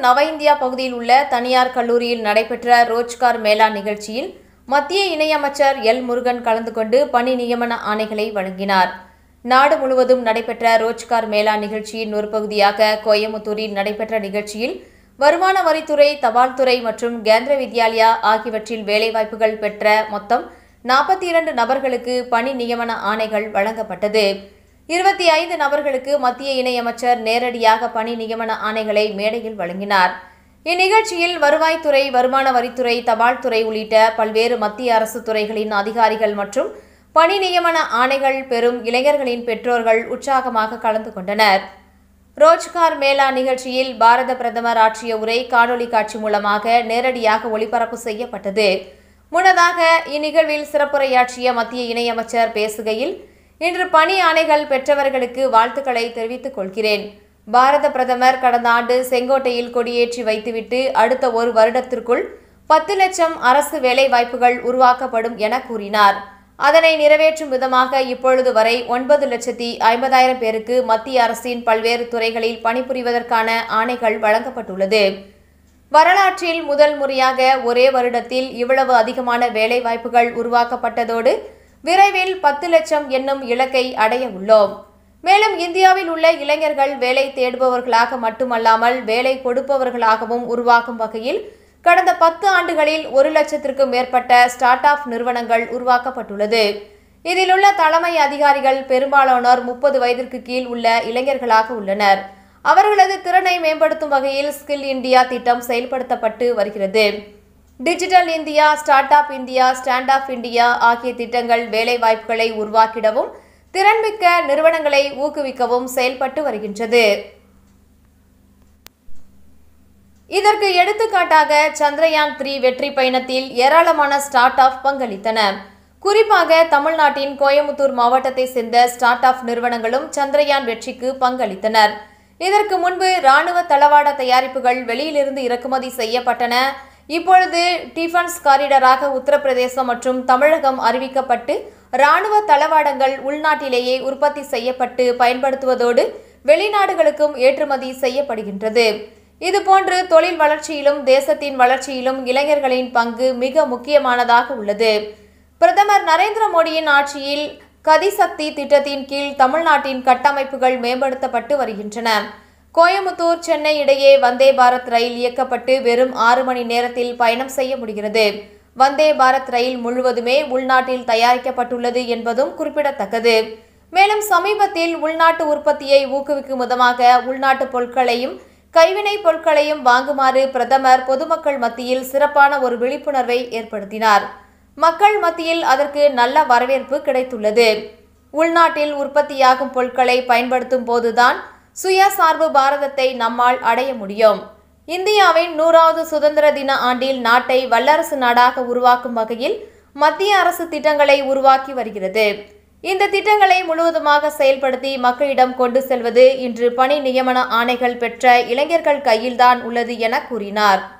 நவ இந்தியா பகுதியில் உள்ள தனியார் கல்லூரியில் நடைபெற்ற ரோஜ்கார் மேளா நிகழ்ச்சியில் மத்திய இணையமைச்சர் எல் முருகன் கலந்து கொண்டு பணி நியமன ஆணைகளை வழங்கினார் நாடு முழுவதும் நடைபெற்ற ரோஜ்கார் மேளா நிகழ்ச்சியின் ஒரு பகுதியாக கோயமுத்தூரில் நடைபெற்ற நிகழ்ச்சியில் வருமான வரித்துறை தபால்துறை மற்றும் கேந்திர வித்யாலயா ஆகியவற்றில் வேலைவாய்ப்புகள் பெற்ற மொத்தம் நாற்பத்தி இரண்டு நபர்களுக்கு பணி நியமன ஆணைகள் வழங்கப்பட்டது இருபத்தி ஐந்து நபர்களுக்கு மத்திய இணையமைச்சர் நேரடியாக பணி நியமன ஆணைகளை மேடையில் வழங்கினார் இந்நிகழ்ச்சியில் வருவாய்த்துறை வருமான வரித்துறை தபால்துறை உள்ளிட்ட பல்வேறு மத்திய அரசு துறைகளின் அதிகாரிகள் மற்றும் பணி நியமன ஆணைகள் பெறும் இளைஞர்களின் பெற்றோர்கள் உற்சாகமாக கலந்து கொண்டனர் ரோஜ்கார் மேளா நிகழ்ச்சியில் பாரத பிரதமர் ஆற்றிய உரை காணொலி காட்சி மூலமாக நேரடியாக ஒளிபரப்பு செய்யப்பட்டது முன்னதாக இந்நிகழ்வில் சிறப்புரையாற்றிய மத்திய இணையமைச்சர் பேசுகையில் இன்று பணி ஆணைகள் பெற்றவர்களுக்கு வாழ்த்துக்களை தெரிவித்துக் கொள்கிறேன் பாரத பிரதமர் கடந்த ஆண்டு செங்கோட்டையில் கொடியேற்றி வைத்துவிட்டு அடுத்த ஒரு வருடத்திற்குள் பத்து லட்சம் அரசு வேலைவாய்ப்புகள் உருவாக்கப்படும் என கூறினார் அதனை நிறைவேற்றும் விதமாக இப்பொழுது வரை ஒன்பது லட்சத்தி ஐம்பதாயிரம் பேருக்கு மத்திய அரசின் பல்வேறு துறைகளில் பணிபுரிவதற்கான ஆணைகள் வழங்கப்பட்டுள்ளது வரலாற்றில் முதல் முறையாக ஒரே வருடத்தில் இவ்வளவு அதிகமான வேலைவாய்ப்புகள் உருவாக்கப்பட்டதோடு விரைவில் பத்து லட்சம் என்னும் இலக்கை அடைய உள்ளோம் மேலும் இந்தியாவில் உள்ள இளைஞர்கள் வேலை தேடுபவர்களாக மட்டுமல்லாமல் வேலை கொடுப்பவர்களாகவும் உருவாக்கும் வகையில் கடந்த பத்து ஆண்டுகளில் ஒரு லட்சத்திற்கும் மேற்பட்ட ஸ்டார்ட் அப் நிறுவனங்கள் உருவாக்கப்பட்டுள்ளது இதில் உள்ள தலைமை அதிகாரிகள் பெரும்பாலானோர் முப்பது வயதிற்கு கீழ் உள்ள இளைஞர்களாக உள்ளனர் அவர்களது திறனை மேம்படுத்தும் வகையில் ஸ்கில் இந்தியா திட்டம் செயல்படுத்தப்பட்டு வருகிறது digital India start up India stand up India ஆகிய திட்டங்கள் வேலைவாய்ப்புகளை உருவாக்கிடவும் திறன்மிக்க நிறுவனங்களை ஊக்குவிக்கவும் செயல்பட்டு வருகின்றது இதற்கு எடுத்துக்காட்டாக சந்திரயான் த்ரீ வெற்றி பயணத்தில் ஏராளமான ஸ்டார்ட் அப் பங்களித்தன குறிப்பாக தமிழ்நாட்டின் கோயமுத்தூர் மாவட்டத்தை சேர்ந்த ஸ்டார்ட் அப் நிறுவனங்களும் சந்திரயான் வெற்றிக்கு பங்களித்தனர் இதற்கு முன்பு ராணுவ தளவாட தயாரிப்புகள் வெளியிலிருந்து இறக்குமதி செய்யப்பட்டன இப்பொழுது டிஃபென்ஸ் காரிடராக உத்தரப்பிரதேசம் மற்றும் தமிழகம் அறிவிக்கப்பட்டு ராணுவ தளவாடங்கள் உள்நாட்டிலேயே உற்பத்தி செய்யப்பட்டு பயன்படுத்துவதோடு வெளிநாடுகளுக்கும் ஏற்றுமதி செய்யப்படுகின்றது இதுபோன்று தொழில் வளர்ச்சியிலும் தேசத்தின் வளர்ச்சியிலும் இளைஞர்களின் பங்கு மிக முக்கியமானதாக உள்ளது பிரதமர் நரேந்திர மோடியின் ஆட்சியில் கதிசக்தி திட்டத்தின் கீழ் தமிழ்நாட்டின் கட்டமைப்புகள் மேம்படுத்தப்பட்டு வருகின்றன கோயமுத்தூர் சென்னை இடையே வந்தே பாரத் ரயில் இயக்கப்பட்டு வெறும் ஆறு மணி நேரத்தில் பயணம் செய்ய முடிகிறது வந்தே பாரத் ரயில் முழுவதுமே உள்நாட்டில் தயாரிக்கப்பட்டுள்ளது என்பதும் குறிப்பிடத்தக்கது மேலும் சமீபத்தில் உள்நாட்டு உற்பத்தியை ஊக்குவிக்கும் விதமாக உள்நாட்டு பொருட்களையும் கைவினை பொருட்களையும் வாங்குமாறு பிரதமர் பொதுமக்கள் மத்தியில் சிறப்பான ஒரு விழிப்புணர்வை ஏற்படுத்தினார் மக்கள் மத்தியில் அதற்கு நல்ல வரவேற்பு கிடைத்துள்ளது உள்நாட்டில் உற்பத்தியாகும் பொருட்களை பயன்படுத்தும் போதுதான் சுயசார்பு பாரதத்தை நம்மால் அடைய முடியும் இந்தியாவின் நூறாவது சுதந்திர தின ஆண்டில் நாட்டை வல்லரசு நாடாக உருவாக்கும் வகையில் மத்திய அரசு திட்டங்களை உருவாக்கி வருகிறது இந்த திட்டங்களை முழுவதுமாக செயல்படுத்தி மக்களிடம் கொண்டு செல்வது இன்று பணி நியமன ஆணைகள் பெற்ற இளைஞர்கள் கையில்தான் உள்ளது என கூறினார்